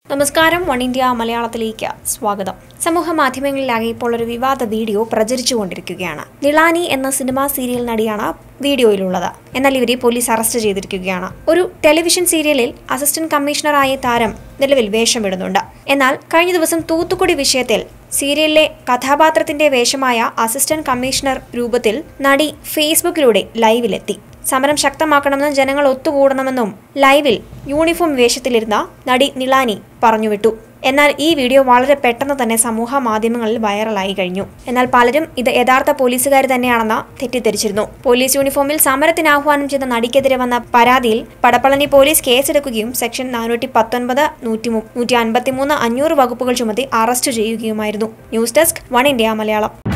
നമസ്കാരം one India മലയാളത്തിലേക്ക് സ്വാഗതം സമൂഹ മാധ്യമങ്ങളിലാകെ ഇപ്പോൾ ഒരു വിവാദ വീഡിയോ പ്രചരിച്ചുകൊണ്ടിരിക്കുകയാണ് നിളാനി എന്ന സിനിമാ സീരിയൽ നടിയാണ് വീഡിയോയിലുള്ളത് എന്നാൽ ഇവരെ പോലീസ് അറസ്റ്റ് ചെയ്തിരിക്കുകയാണ് ഒരു ടെലിവിഷൻ സീരിയലിൽ അസിസ്റ്റന്റ് കമ്മീഷണറായ താരം നിലവിൽ വേഷമിടുന്നുണ്ട് എന്നാൽ കഴിഞ്ഞ ദിവസം തൂത്തുക്കുടി വിഷയത്തിൽ സീരിയലിലെ കഥാപാത്രത്തിന്റെ വേഷമായ അസിസ്റ്റന്റ് കമ്മീഷണർ രൂപത്തിൽ നടി ഫേസ്ബുക്കിലൂടെ ലൈവിലെത്തി സമരം ശക്തമാക്കണമെന്നും ജനങ്ങൾ ഒത്തുകൂടണമെന്നും ലൈവിൽ യൂണിഫോം വേഷത്തിലിരുന്ന നടി നിളാനി പറഞ്ഞുവിട്ടു എന്നാൽ ഈ വീഡിയോ വളരെ പെട്ടെന്ന് തന്നെ സമൂഹ മാധ്യമങ്ങളിൽ വൈറലായി കഴിഞ്ഞു എന്നാൽ പലരും ഇത് യഥാർത്ഥ പോലീസുകാർ തന്നെയാണെന്ന് തെറ്റിദ്ധരിച്ചിരുന്നു പോലീസ് യൂണിഫോമിൽ സമരത്തിന് ആഹ്വാനം ചെയ്ത നടിക്കെതിരെ വന്ന പരാതിയിൽ പടപ്പളനി പോലീസ് കേസെടുക്കുകയും സെക്ഷൻ നാനൂറ്റി പത്തൊൻപത് നൂറ്റി നൂറ്റി അൻപത്തിമൂന്ന് അഞ്ഞൂറ് വകുപ്പുകൾ ചുമത്തി അറസ്റ്റ് ചെയ്യുകയുമായിരുന്നു news desk one India Malayalam